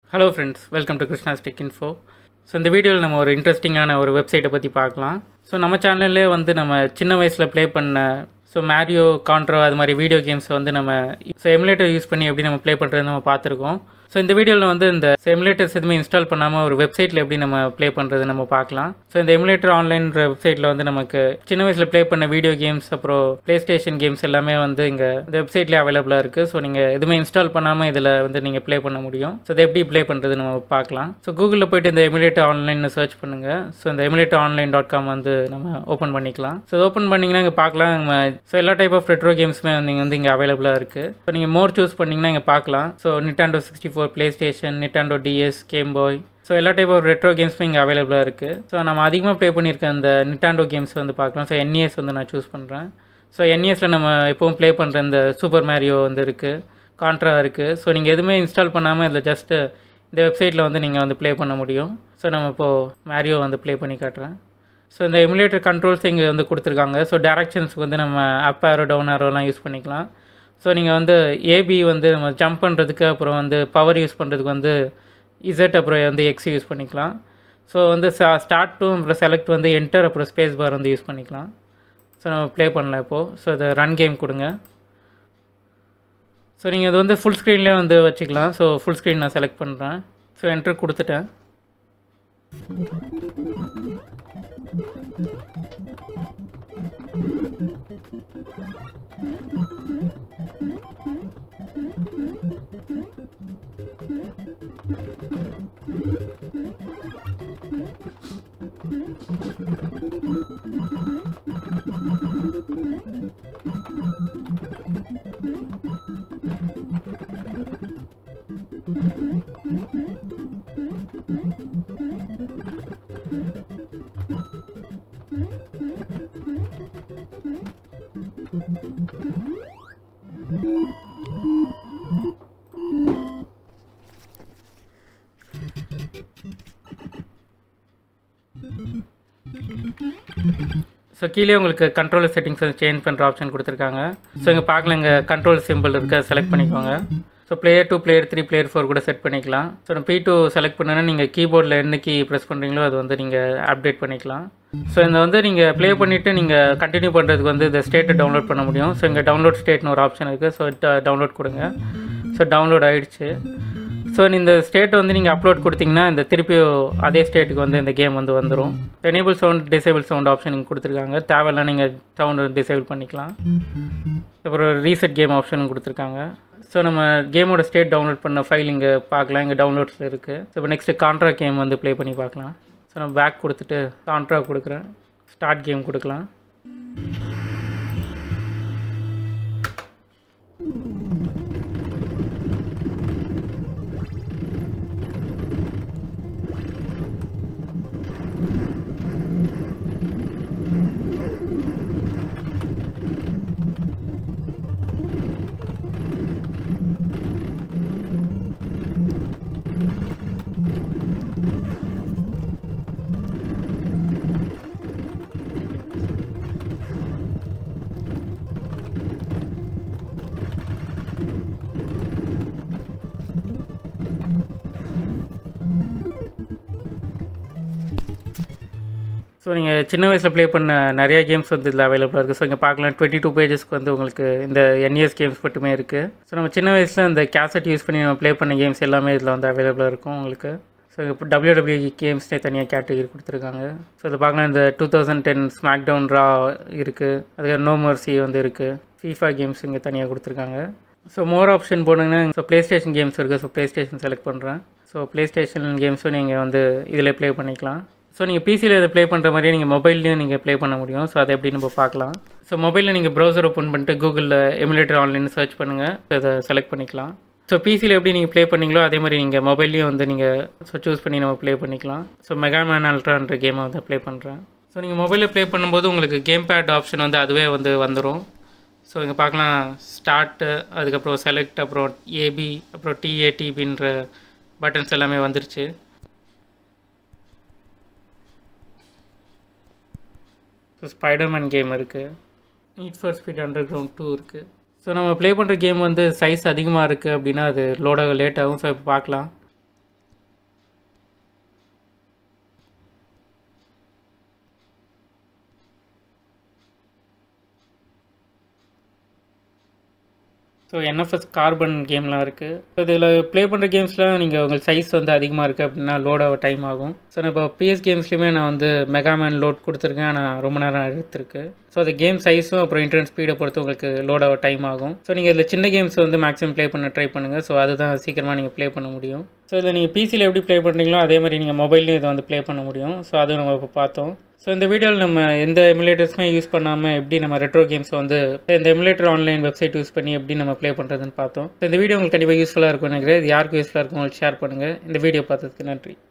hello friends welcome to Krishna tech info so இந்த வீடியோவில் நம்ம ஒரு இன்ட்ரெஸ்டிங்கான ஒரு வெப்சைட்டை பற்றி பார்க்கலாம் ஸோ நம்ம சேனல்லே வந்து நம்ம சின்ன வயசில் ப்ளே பண்ண ஸோ மேரியோ கான்ட்ரோ அது மாதிரி வீடியோ கேம்ஸ் வந்து நம்ம ஸோ எமுலேட்டர் யூஸ் பண்ணி எப்படி நம்ம ப்ளே பண்ணுறது நம்ம பார்த்துருக்கோம் ஸோ இந்த வீடியோவில் வந்து இந்த எமுலேட்டர்ஸ் எதுவுமே இன்ஸ்டால் பண்ணாமல் ஒரு வெப்சைட்டில் எப்படி நம்ம ப்ளே பண்ணுறது நம்ம பார்க்கலாம் ஸோ இந்த எமுலேட்டர் ஆன்லைன்ற வெப்சைட்டில் வந்து நமக்கு சின்ன வயசில் ப்ளே பண்ண வீடியோ கேம்ஸ் அப்புறம் ப்ளே ஸ்டேஷன் கேம்ஸ் எல்லாமே வந்து இங்கே இந்த வெப்சைட்லேயே அவைலபிளாக இருக்குது ஸோ நீங்கள் எதுவுமே இன்ஸ்டால் பண்ணாமல் இதில் வந்து நீங்கள் ப்ளே பண்ண முடியும் ஸோ இதை எப்படி ப்ளே பண்ணுறது நம்ம பார்க்கலாம் ஸோ கூகுளில் போயிட்டு இந்த எமுலேட்டர் ஆன்லைன் சர்ச் பண்ணுங்கள் ஸோ இந்த எமுலேட்டர் ஆன்லைன் டாட் காம் வந்து நம்ம ஓப்பன் பண்ணிக்கலாம் ஸோ ஓப்பன் பண்ணிங்கன்னா இங்கே பார்க்கலாம் நம்ம ஸோ எல்லா டைப் ஆஃப் ரெட்ரோ கேம்ஸுமே வந்து இங்கே வந்து இங்கே அவைலபிளாக இருக்குது ஸோ நீங்கள் மோர் சூஸ் பண்ணிங்கன்னா இங்கே பார்க்கலாம் so Nintendo sixty four PlayStation Nintendo DS Game Boy so எல்லா டைப் ஆஃப் ரெட்ரோ கேம்ஸுமே இங்கே அவைலபிளாக இருக்குது ஸோ நம்ம அதிகமாக ப்ளே பண்ணியிருக்க அந்த நிட்டாண்டோ கேம்ஸ் வந்து பார்க்கலாம் ஸோ என்இஎஸ் வந்து நான் சூஸ் பண்ணுறேன் ஸோ என்இஎஸில் நம்ம எப்பவும் ப்ளே பண்ணுற இந்த சூப்பர் மேரியோ வந்து இருக்குது கான்ட்ரா இருக்குது ஸோ நீங்கள் எதுவுமே இன்ஸ்டால் பண்ணாமல் இதில் ஜஸ்ட்டு இந்த வெப்சைட்டில் வந்து நீங்கள் வந்து ப்ளே பண்ண முடியும் ஸோ நம்ம இப்போது மேரியோ வந்து ப்ளே பண்ணி காட்டுறேன் ஸோ இந்த எமுலேட்டர் கண்ட்ரோல்ஸ் இங்கே வந்து கொடுத்துருக்காங்க ஸோ டேரக்ஷன்ஸ்க்கு வந்து நம்ம அப் ஆரோ டவுன் ஆரோலாம் யூஸ் பண்ணிக்கலாம் ஸோ நீங்கள் வந்து ஏபி வந்து நம்ம ஜம்ப் பண்ணுறதுக்கு அப்புறம் வந்து பவர் யூஸ் பண்ணுறதுக்கு வந்து இசட் அப்புறம் வந்து எக்ஸ் யூஸ் பண்ணிக்கலாம் ஸோ வந்து ஸ்டார்ட் டு அப்புறம் செலக்ட் வந்து என்டர் அப்புறம் ஸ்பேஸ் பார் வந்து யூஸ் பண்ணிக்கலாம் ஸோ நம்ம ப்ளே பண்ணலாம் இப்போது ஸோ இதை ரன் கேம் கொடுங்க ஸோ நீங்கள் இது வந்து ஃபுல் ஸ்க்ரீன்லேயே வந்து வச்சுக்கலாம் ஸோ ஃபுல் ஸ்க்ரீன் நான் செலக்ட் பண்ணுறேன் ஸோ என்டர் கொடுத்துட்டேன் ஸோ கீழே உங்களுக்கு கண்ட்ரோல் செட்டிங்ஸ் வந்து சேஞ்ச் பண்ணுற ஆப்ஷன் கொடுத்துருக்காங்க ஸோ இங்கே பார்க்கல இங்கே கண்ட்ரோல் சிம்பிள் இருக்க செலக்ட் பண்ணிக்கோங்க so player two player three player four கூட செட் பண்ணிக்கலாம் ஸோ பி டூ செலக்ட் பண்ணனா நீங்கள் கீபோர்டில் என்ன கீ ப்ரெஸ் பண்ணுறீங்களோ அது வந்து நீங்கள் அப்டேட் பண்ணிக்கலாம் ஸோ இந்த வந்து நீங்கள் ப்ளே பண்ணிவிட்டு நீங்கள் கண்டினியூ பண்ணுறதுக்கு வந்து இந்த ஸ்டேட்டை டவுன்லோட் பண்ண முடியும் ஸோ இங்கே டவுன்லோட் ஸ்டேட்னு ஒரு ஆப்ஷன் இருக்குது ஸோ டவுன்லோட் கொடுங்க ஸோ டவுன்லோட் ஆகிடுச்சு ஸோ இந்த ஸ்டேட் வந்து நீங்கள் அப்லோட் கொடுத்தீங்கன்னா இந்த திருப்பி அதே ஸ்டேட்டுக்கு வந்து இந்த கேம் வந்து வந்துடும் enable sound disable sound option இங்கே கொடுத்துருக்காங்க தேவையில்லாம் நீங்கள் சவுண்டு டிசேபிள் பண்ணிக்கலாம் அப்புறம் ரீசெட் கேம் ஆப்ஷன் கொடுத்துருக்காங்க ஸோ நம்ம கேமோட ஸ்டேட் டவுன்லோட் பண்ண ஃபைல் இங்கே பார்க்கலாம் இங்கே டவுன்லோட்ஸில் இருக்குது ஸோ இப்போ நெக்ஸ்ட்டு கான்ட்ரா கேம் வந்து ப்ளே பண்ணி பார்க்கலாம் ஸோ நான் பேக் கொடுத்துட்டு கான்ட்ரா கொடுக்குறேன் ஸ்டார்ட் கேம் கொடுக்கலாம் ஸோ நீங்கள் சின்ன வயசில் ப்ளே பண்ண நிறைய கேம்ஸ் வந்து இதில் அவைலபிளாக இருக்குது ஸோ இங்கே பார்க்கலாம் டுவெண்ட்டி டூ பேஜஸ்க்கு வந்து உங்களுக்கு இந்த என்இஎஸ் கேம்ஸ் மட்டுமே இருக்குது ஸோ நம்ம சின்ன வயசில் இந்த கேசட் யூஸ் பண்ணி நம்ம ப்ளே பண்ண கேம்ஸ் எல்லாமே இதில் வந்து அவைலபிளாக இருக்கும் உங்களுக்கு ஸோ இப்போ டபிள்யூ டபிள்யூ கேம்ஸ்னே தனியாக கேட்டகரி கொடுத்துருக்காங்க ஸோ இதை பார்க்கலாம் இந்த two thousand ten SmackDown Raw இருக்குது அதுக்கு நோ மர்சி வந்து இருக்குது ஃபீஃபா கேம்ஸ் இங்கே தனியாக கொடுத்துருக்காங்க ஸோ மோர் ஆப்ஷன் போனீங்கன்னா ஸோ ப்ளே ஸ்டேஷன் கேம்ஸ் இருக்குது ஸோ ப்ளே ஸ்டேஷன் செலக்ட் பண்ணுறேன் ஸோ ப்ளே ஸ்டேஷன் கேம்ஸும் நீங்கள் வந்து இதில் ப்ளே பண்ணிக்கலாம் ஸோ நீங்கள் பிசியில் இதை ப்ளே பண்ணுற மாதிரியே நீங்கள் மொபைல்லையும் நீங்கள் ப்ளே பண்ண முடியும் ஸோ அதை எப்படி நம்ம பார்க்கலாம் ஸோ மொபைலில் நீங்கள் ப்ரௌசர் ஓப்பன் பண்ணிட்டு கூகுளில் எமுலேட்டர் ஆன்லைன் சர்ச் பண்ணுங்கள் இதை செலக்ட் பண்ணிக்கலாம் ஸோ பிசியில் எப்படி நீங்கள் ப்ளே பண்ணீங்களோ அதே மாதிரி நீங்கள் மொபைல்லையும் வந்து நீங்கள் ஸோ சூஸ் பண்ணி நம்ம ப்ளே பண்ணிக்கலாம் ஸோ மெகாமேன் அல்ட்ரான்ற கேமை வந்து ப்ளே பண்ணுறேன் ஸோ நீங்கள் மொபைலில் ப்ளே பண்ணும்போது உங்களுக்கு கேம் பேட் ஆப்ஷன் வந்து அதுவே வந்து வந்துடும் ஸோ இங்கே பார்க்கலாம் ஸ்டார்ட்டு அதுக்கப்புறம் செலக்ட் அப்புறம் ஏபி அப்புறம் டிஏடிபின்ற பட்டன்ஸ் எல்லாமே வந்துருச்சு ஸோ ஸ்பைடர்மேன் கேம் இருக்குது Need for Speed Underground two இருக்குது ஸோ நம்ம ப்ளே பண்ணுற கேம் வந்து சைஸ் அதிகமாக இருக்குது அப்படின்னா அது லோடாக லேட் ஆகும் ஸோ இப்போ பார்க்கலாம் ஸோ என்எஃப்எஸ் கார்பன் கேம்லாம் இருக்குது ஸோ இதில் ப்ளே பண்ணுற கேம்ஸ்லாம் நீங்கள் உங்கள் சைஸ் வந்து அதிகமாக இருக்குது அப்படின்னா லோட் ஆக டைம் ஆகும் ஸோ நான் இப்போ பிஎஸ் கேம்ஸ்லையுமே நான் வந்து மெகாமேன் லோட் கொடுத்துருக்கேன் ஆனால் ரொம்ப நேரம் எடுத்திருக்கு ஸோ அது கேம் சைஸும் அப்புறம் இன்டர்நெட் ஸ்பீடை பொறுத்து உங்களுக்கு லோட் ஆக டைம் ஆகும் ஸோ நீங்கள் இதில் சின்ன கேம்ஸ் வந்து மேக்ஸிமம் ப்ளே பண்ண ட்ரை பண்ணுங்கள் ஸோ அதுதான் சீக்கிரமாக நீங்கள் ப்ளே பண்ண முடியும் ஸோ இதில் நீங்கள் பிசியில் எப்படி ப்ளே பண்ணுறீங்களோ அதே மாதிரி நீங்கள் மொபைல்லையும் இதை வந்து ப்ளே பண்ண முடியும் ஸோ அதுவும் நம்ம இப்போ பார்த்தோம் ஸோ இந்த வீடியோவில் நம்ம எந்த எமுலேட்டர்ஸுமே யூஸ் பண்ணாமல் எப்படி நம்ம ரெட்ரோ கேம்ஸ் வந்து இந்த எமுலேட்டர் ஆன்லைன் வெப்சைட் யூஸ் பண்ணி எப்படி நம்ம ப்ளே பண்ணுறதுன்னு பார்த்தோம் ஸோ இந்த வீடியோ உங்களுக்கு கண்டிப்பாக யூஸ்ஃபுல்லாக இருக்கும் நினைக்கிறேன் இது யாருக்கு யூஸ்ஃபுல்லாக இருக்கும் உங்களுக்கு ஷேர் பண்ணுங்கள் இந்த வீடியோ பார்த்ததுக்கு நன்றி